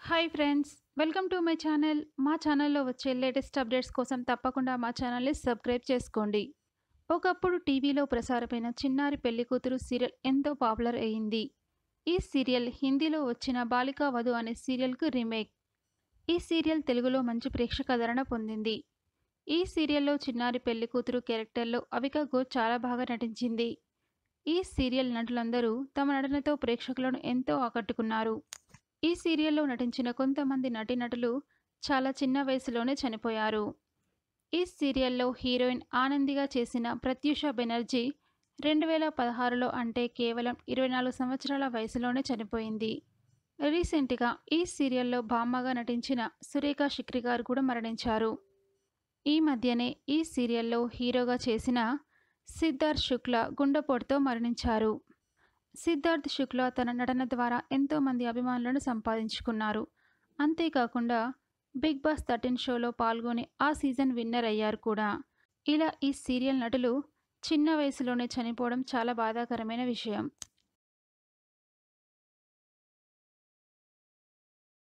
hi friends welcome to my channel మా ఛానల్లో వచ్చే లేటెస్ట్ అప్డేట్స్ కోసం తప్పకుండా మా ఛానల్ని సబ్స్క్రైబ్ చేసుకోండి ఒకప్పుడు టీవీలో ప్రసారమైన చిన్నారి పెళ్లి కూతురు సీరియల్ ఎంతో పాపులర్ అయ్యింది ఈ సీరియల్ హిందీలో వచ్చిన బాలికా వధు అనే సీరియల్కు రీమేక్ ఈ సీరియల్ తెలుగులో మంచి ప్రేక్షకాదరణ పొందింది ఈ సీరియల్లో చిన్నారి పెళ్లి కూతురు క్యారెక్టర్లో అవికా ఘోష్ చాలా బాగా నటించింది ఈ సీరియల్ నటులందరూ తమ నటనతో ప్రేక్షకులను ఎంతో ఆకట్టుకున్నారు ఈ సీరియల్లో నటించిన కొంతమంది నటీనటులు చాలా చిన్న వయసులోనే చనిపోయారు ఈ సీరియల్లో హీరోయిన్ ఆనందిగా చేసిన ప్రత్యూష బెనర్జీ రెండు వేల పదహారులో అంటే కేవలం ఇరవై నాలుగు సంవత్సరాల వయసులోనే చనిపోయింది రీసెంట్గా ఈ సీరియల్లో బామ్మగా నటించిన సురేఖ శిక్రి గారు కూడా మరణించారు ఈ మధ్యనే ఈ సీరియల్లో హీరోగా చేసిన సిద్ధార్థ్ శుక్ల గుండెపోటుతో మరణించారు సిద్ధార్థ్ శుక్ల తన నటన ద్వారా ఎంతోమంది అభిమానులను సంపాదించుకున్నారు అంతేకాకుండా బిగ్ బాస్ థర్టీన్ షోలో పాల్గొని ఆ సీజన్ విన్నర్ అయ్యారు కూడా ఇలా ఈ సీరియల్ నటులు చిన్న వయసులోనే చనిపోవడం చాలా బాధాకరమైన విషయం